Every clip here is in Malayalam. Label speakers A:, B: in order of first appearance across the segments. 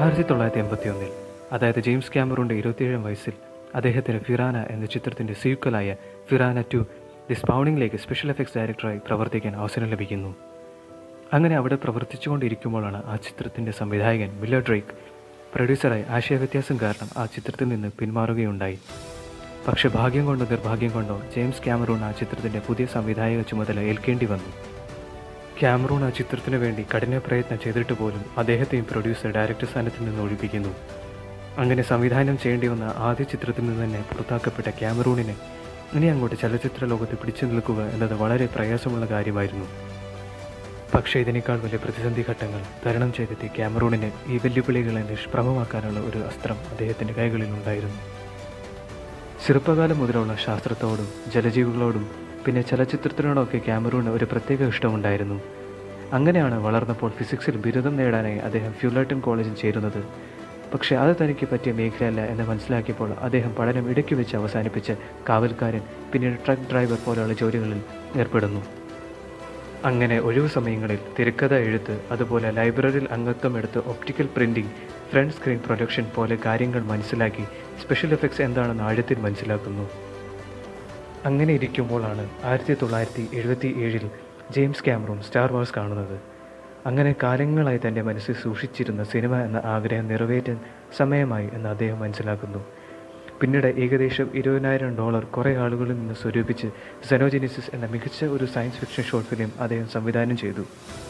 A: ആയിരത്തി തൊള്ളായിരത്തി എൺപത്തി ഒന്നിൽ അതായത് ജെയിംസ് ക്യാമറൂണിൻ്റെ ഇരുപത്തിയേഴാം വയസ്സിൽ അദ്ദേഹത്തിന് ഫിറാന എന്ന ചിത്രത്തിൻ്റെ സീക്വലായ ഫിറാന ടു ദി സ്പൗണിംഗിലേക്ക് സ്പെഷ്യൽ എഫക്ട്സ് ഡയറക്ടറായി പ്രവർത്തിക്കാൻ അവസരം ലഭിക്കുന്നു അങ്ങനെ അവിടെ പ്രവർത്തിച്ചുകൊണ്ടിരിക്കുമ്പോഴാണ് ആ ചിത്രത്തിൻ്റെ സംവിധായകൻ വില്ല ഡ്രേക്ക് പ്രൊഡ്യൂസറായി ആശയവ്യത്യാസം കാരണം ആ ചിത്രത്തിൽ നിന്ന് പിന്മാറുകയുണ്ടായി പക്ഷെ ഭാഗ്യം കൊണ്ടോ നിർഭാഗ്യം കൊണ്ടോ ജെയിംസ് ക്യാമറൂൺ ആ ചിത്രത്തിൻ്റെ പുതിയ സംവിധായക ചുമതല ഏൽക്കേണ്ടി വന്നു ക്യാമറൂൺ ആ ചിത്രത്തിനു വേണ്ടി കഠിന പ്രയത്നം ചെയ്തിട്ട് പോലും അദ്ദേഹത്തെയും പ്രൊഡ്യൂസർ ഡയറക്ടർ സ്ഥാനത്തിൽ നിന്ന് ഒഴിപ്പിക്കുന്നു അങ്ങനെ സംവിധാനം ചെയ്യേണ്ടി വന്ന ആദ്യ ചിത്രത്തിൽ നിന്ന് തന്നെ പുറത്താക്കപ്പെട്ട ക്യാമറൂണിനെ ഇനി അങ്ങോട്ട് ചലച്ചിത്ര ലോകത്ത് പിടിച്ചു നിൽക്കുക എന്നത് വളരെ പ്രയാസമുള്ള കാര്യമായിരുന്നു പക്ഷേ ഇതിനേക്കാൾ വലിയ പ്രതിസന്ധി ഘട്ടങ്ങൾ തരണം ചെയ്തെത്തിയ ക്യാമറൂണിന് ഈ വെല്ലുവിളികളെ നിഷ്പ്രഭമാക്കാനുള്ള ഒരു അസ്ത്രം അദ്ദേഹത്തിൻ്റെ കൈകളിലുണ്ടായിരുന്നു ചെറുപ്പകാലം മുതലുള്ള ശാസ്ത്രത്തോടും ജലജീവികളോടും പിന്നെ ചലച്ചിത്രത്തിനോടൊക്കെ ക്യാമറൂണിന് ഒരു പ്രത്യേക ഇഷ്ടമുണ്ടായിരുന്നു അങ്ങനെയാണ് വളർന്നപ്പോൾ ഫിസിക്സിൽ ബിരുദം നേടാനായി അദ്ദേഹം ഫ്യൂലർട്ടൺ കോളേജിൽ ചേരുന്നത് പക്ഷേ അത് തനിക്ക് പറ്റിയ മേഖലയല്ല എന്ന് മനസ്സിലാക്കിയപ്പോൾ അദ്ദേഹം പഠനം ഇടയ്ക്ക് വെച്ച് അവസാനിപ്പിച്ച് കാവൽക്കാരൻ പിന്നീട് ട്രക്ക് ഡ്രൈവർ പോലെയുള്ള ജോലികളിൽ ഏർപ്പെടുന്നു അങ്ങനെ ഒഴിവു സമയങ്ങളിൽ തിരക്കഥ എഴുത്ത് അതുപോലെ ലൈബ്രറിയിൽ അംഗത്വം എടുത്ത് optical printing front screen production പോലെ കാര്യങ്ങൾ മനസ്സിലാക്കി സ്പെഷ്യൽ എഫക്ട്സ് എന്താണെന്ന് ആഴത്തിൽ മനസ്സിലാക്കുന്നു അങ്ങനെ ഇരിക്കുമ്പോഴാണ് ആയിരത്തി തൊള്ളായിരത്തി എഴുപത്തി ഏഴിൽ ജെയിംസ് ക്യാമറൂൺ സ്റ്റാർ വാർസ് കാണുന്നത് അങ്ങനെ കാലങ്ങളായി തൻ്റെ മനസ്സിൽ സൂക്ഷിച്ചിരുന്ന സിനിമ എന്ന ആഗ്രഹം നിറവേറ്റാൻ സമയമായി എന്ന് അദ്ദേഹം മനസ്സിലാക്കുന്നു പിന്നീട് ഏകദേശം ഇരുപതിനായിരം ഡോളർ കുറേ ആളുകളിൽ നിന്ന് സ്വരൂപിച്ച് സെനോജെനിസിസ് എന്ന മികച്ച ഒരു സയൻസ് ഫിക്ഷൻ ഷോർട്ട് ഫിലിം അദ്ദേഹം സംവിധാനം ചെയ്തു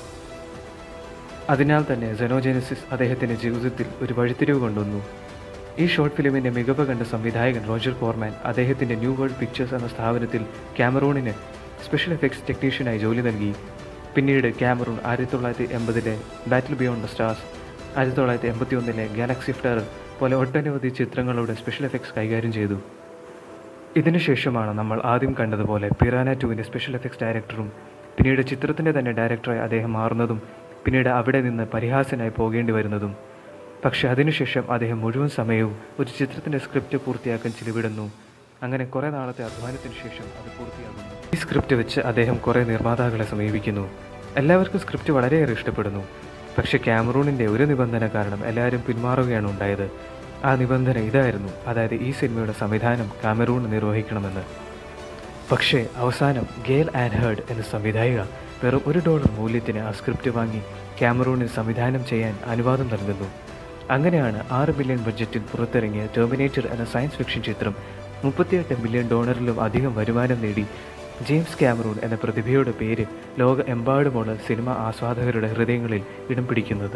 A: അതിനാൽ തന്നെ സെനോജെനിസിസ് അദ്ദേഹത്തിൻ്റെ ജീവിതത്തിൽ ഒരു വഴിത്തിരിവ് കൊണ്ടുവന്നു ഈ ഷോർട്ട് ഫിലിമിൻ്റെ മികവ് കണ്ട സംവിധായകൻ റോജർ ഫോർമാൻ അദ്ദേഹത്തിൻ്റെ ന്യൂ വേൾഡ് പിക്ചേഴ്സ് എന്ന സ്ഥാപനത്തിൽ ക്യാമറൂണിന് സ്പെഷ്യൽ എഫക്ട്സ് ടെക്നീഷ്യനായി ജോലി നൽകി പിന്നീട് ക്യാമറൂൺ ആയിരത്തി തൊള്ളായിരത്തി എൺപതിലെ ബാറ്റിൽ ബിയോണ്ട് ദ സ്റ്റാർസ് ആയിരത്തി തൊള്ളായിരത്തി എൺപത്തി ഒന്നിലെ ഗാലക്സി ഫ്ലർ പോലെ ഒട്ടനവധി ചിത്രങ്ങളുടെ സ്പെഷ്യൽ എഫക്ട്സ് കൈകാര്യം ചെയ്തു ഇതിനുശേഷമാണ് നമ്മൾ ആദ്യം കണ്ടതുപോലെ പിറാന ടുവിൻ്റെ സ്പെഷ്യൽ എഫക്ട്സ് ഡയറക്ടറും പിന്നീട് ചിത്രത്തിൻ്റെ തന്നെ ഡയറക്ടറായി അദ്ദേഹം മാറുന്നതും പിന്നീട് അവിടെ നിന്ന് പരിഹാസനായി പോകേണ്ടി വരുന്നതും പക്ഷേ അതിനുശേഷം അദ്ദേഹം മുഴുവൻ സമയവും ഒരു ചിത്രത്തിൻ്റെ സ്ക്രിപ്റ്റ് പൂർത്തിയാക്കാൻ ചിലവിടുന്നു അങ്ങനെ കുറേ നാളത്തെ അധ്വാനത്തിന് ശേഷം അത് പൂർത്തിയാകുന്നു ഈ സ്ക്രിപ്റ്റ് വെച്ച് അദ്ദേഹം കുറേ നിർമ്മാതാക്കളെ സമീപിക്കുന്നു എല്ലാവർക്കും സ്ക്രിപ്റ്റ് വളരെയേറെ ഇഷ്ടപ്പെടുന്നു പക്ഷേ ക്യാമറൂണിൻ്റെ ഒരു നിബന്ധന കാരണം എല്ലാവരും പിന്മാറുകയാണ് ഉണ്ടായത് ആ നിബന്ധന ഇതായിരുന്നു അതായത് ഈ സിനിമയുടെ സംവിധാനം കാമറൂൺ നിർവഹിക്കണമെന്ന് പക്ഷേ അവസാനം ഗേൽ ആൻഡ് ഹേർഡ് എന്ന സംവിധായിക വെറും ഒരു ഡോളർ മൂല്യത്തിന് ആ സ്ക്രിപ്റ്റ് വാങ്ങി ക്യാമറൂണിൽ സംവിധാനം ചെയ്യാൻ അനുവാദം നൽകുന്നു അങ്ങനെയാണ് ആറ് ബില്യൺ ബഡ്ജറ്റിൽ പുറത്തിറങ്ങിയ ടെർമിനേറ്റർ എന്ന സയൻസ് ഫിക്ഷൻ ചിത്രം മുപ്പത്തിയെട്ട് മില്യൺ ഡോളറിലും അധികം വരുമാനം നേടി ജെയിംസ് ക്യാമറൂൺ എന്ന പ്രതിഭയുടെ പേര് ലോക എമ്പാടുമുള്ള സിനിമ ആസ്വാദകരുടെ ഹൃദയങ്ങളിൽ ഇടം പിടിക്കുന്നത്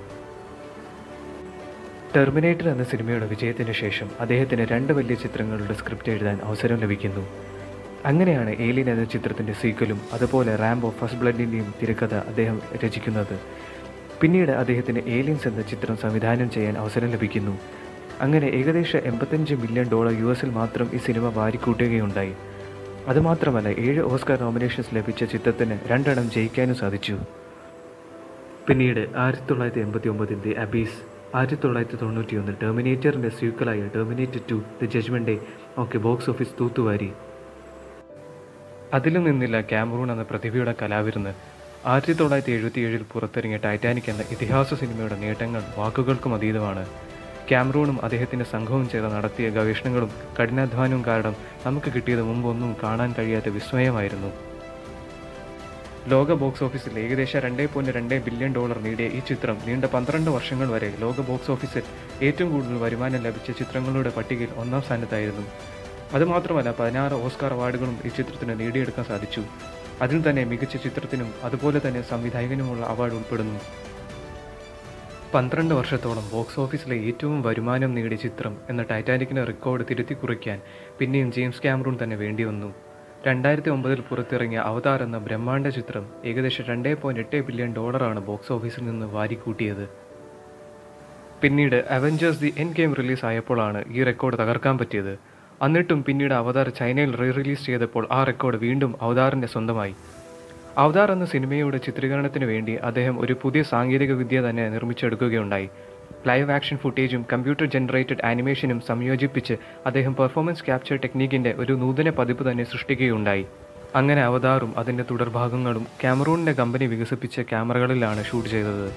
A: ടെർമിനേറ്റർ എന്ന സിനിമയുടെ വിജയത്തിന് ശേഷം അദ്ദേഹത്തിന് രണ്ട് വലിയ ചിത്രങ്ങളുടെ സ്ക്രിപ്റ്റ് എഴുതാൻ അവസരം ലഭിക്കുന്നു അങ്ങനെയാണ് ഏലിയൻ എന്ന ചിത്രത്തിൻ്റെ സീക്വലും അതുപോലെ റാംബോ ഫസ്റ്റ് ബ്ലഡിൻ്റെയും തിരക്കഥ അദ്ദേഹം രചിക്കുന്നത് പിന്നീട് അദ്ദേഹത്തിന് ഏലിയൻസ് എന്ന ചിത്രം സംവിധാനം ചെയ്യാൻ അവസരം ലഭിക്കുന്നു അങ്ങനെ ഏകദേശം എൺപത്തഞ്ച് മില്യൺ ഡോളർ യു എസിൽ മാത്രം ഈ സിനിമ വാരിക്കൂട്ടുകയുണ്ടായി അതുമാത്രമല്ല ഏഴ് ഓസ്കാർ നോമിനേഷൻസ് ലഭിച്ച ചിത്രത്തിന് രണ്ടെണ്ണം ജയിക്കാനും സാധിച്ചു പിന്നീട് ആയിരത്തി തൊള്ളായിരത്തി എൺപത്തി ഒമ്പതിൽ ദി അബീസ് ആയിരത്തി തൊള്ളായിരത്തി തൊണ്ണൂറ്റി ഒന്ന് ടെർമിനേറ്ററിൻ്റെ സീക്വലായ Terminator two the judgment day ഒക്കെ ബോക്സ് ഓഫീസ് തൂത്തുവാരി അതിലും നിന്നില്ല ക്യാമറൂൺ എന്ന പ്രതിഭയുടെ കലാവിരുന്ന് ആയിരത്തി തൊള്ളായിരത്തി എഴുപത്തി ഏഴിൽ പുറത്തിറങ്ങിയ ടൈറ്റാനിക് എന്ന ഇതിഹാസ സിനിമയുടെ നേട്ടങ്ങൾ വാക്കുകൾക്കും അതീതമാണ് ക്യാമറൂണും അദ്ദേഹത്തിൻ്റെ സംഘവും ചേർന്ന് നടത്തിയ ഗവേഷണങ്ങളും കഠിനാധ്വാനവും കാരണം നമുക്ക് കിട്ടിയത് മുമ്പൊന്നും കാണാൻ കഴിയാത്ത വിസ്മയമായിരുന്നു ലോക ബോക്സ് ഓഫീസിൽ ഏകദേശം രണ്ടേ പോയിന്റ് രണ്ട് ബില്യൺ ഡോളർ നേടിയ ഈ ചിത്രം നീണ്ട പന്ത്രണ്ട് വർഷങ്ങൾ വരെ ലോക ബോക്സ് ഓഫീസിൽ ഏറ്റവും കൂടുതൽ വരുമാനം ലഭിച്ച ചിത്രങ്ങളുടെ പട്ടികയിൽ ഒന്നാം സ്ഥാനത്തായിരുന്നു അതുമാത്രമല്ല പതിനാറ് ഓസ്കാർ അവാർഡുകളും ഈ ചിത്രത്തിന് നേടിയെടുക്കാൻ സാധിച്ചു അതിൽ തന്നെ മികച്ച ചിത്രത്തിനും അതുപോലെ തന്നെ സംവിധായകനുമുള്ള അവാർഡ് ഉൾപ്പെടുന്നു പന്ത്രണ്ട് വർഷത്തോളം ബോക്സ് ഓഫീസിലെ ഏറ്റവും വരുമാനം നേടിയ ചിത്രം എന്ന ടൈറ്റാനിക്കിന് റെക്കോർഡ് തിരുത്തി കുറിക്കാൻ പിന്നെയും ജെയിംസ് ക്യാമറൂൺ തന്നെ വേണ്ടി വന്നു രണ്ടായിരത്തി ഒമ്പതിൽ പുറത്തിറങ്ങിയ അവതാർ എന്ന ബ്രഹ്മാണ്ഡ ചിത്രം ഏകദേശം രണ്ടേ പോയിന്റ് എട്ട് ബില്യൺ ഡോളറാണ് ബോക്സ് ഓഫീസിൽ നിന്ന് വാരിക്കൂട്ടിയത് പിന്നീട് Avengers the endgame release ആയപ്പോഴാണ് ഈ റെക്കോർഡ് തകർക്കാൻ പറ്റിയത് എന്നിട്ടും പിന്നീട് അവതാർ ചൈനയിൽ റീ റിലീസ് ചെയ്തപ്പോൾ ആ റെക്കോർഡ് വീണ്ടും അവതാറിൻ്റെ സ്വന്തമായി അവതാർ എന്ന സിനിമയുടെ ചിത്രീകരണത്തിന് വേണ്ടി അദ്ദേഹം ഒരു പുതിയ സാങ്കേതിക വിദ്യ തന്നെ നിർമ്മിച്ചെടുക്കുകയുണ്ടായി ലൈവ് ആക്ഷൻ ഫുട്ടേജും കമ്പ്യൂട്ടർ ജനറേറ്റഡ് ആനിമേഷനും സംയോജിപ്പിച്ച് അദ്ദേഹം പെർഫോമൻസ് ക്യാപ്ചർ ടെക്നീക്കിൻ്റെ ഒരു നൂതന പതിപ്പ് തന്നെ സൃഷ്ടിക്കുകയുണ്ടായി അങ്ങനെ അവതാറും അതിൻ്റെ തുടർഭാഗങ്ങളും ക്യാമറൂണിൻ്റെ കമ്പനി വികസിപ്പിച്ച ക്യാമറകളിലാണ് ഷൂട്ട് ചെയ്തത്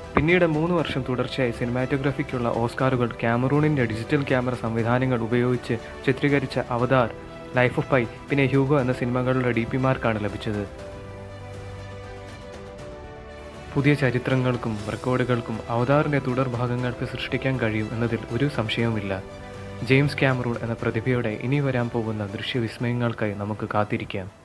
A: പിന്നീട് മൂന്ന് വർഷം തുടർച്ചയായി സിനിമാറ്റോഗ്രഫിക്കുള്ള ഓസ്കാറുകൾ ക്യാമറൂണിൻ്റെ ഡിജിറ്റൽ ക്യാമറ സംവിധാനങ്ങൾ ഉപയോഗിച്ച് ചിത്രീകരിച്ച അവതാർ ലൈഫ് ഓഫ് പൈ പിന്നെ ഹ്യൂഗോ എന്ന സിനിമകളുടെ ഡി പിമാർക്കാണ് ലഭിച്ചത് പുതിയ ചരിത്രങ്ങൾക്കും റെക്കോർഡുകൾക്കും അവതാറിൻ്റെ തുടർഭാഗങ്ങൾക്ക് സൃഷ്ടിക്കാൻ കഴിയും എന്നതിൽ ഒരു സംശയവുമില്ല ജെയിംസ് ക്യാമറൂൺ എന്ന പ്രതിഭയുടെ ഇനി വരാൻ പോകുന്ന ദൃശ്യവിസ്മയങ്ങൾക്കായി നമുക്ക് കാത്തിരിക്കാം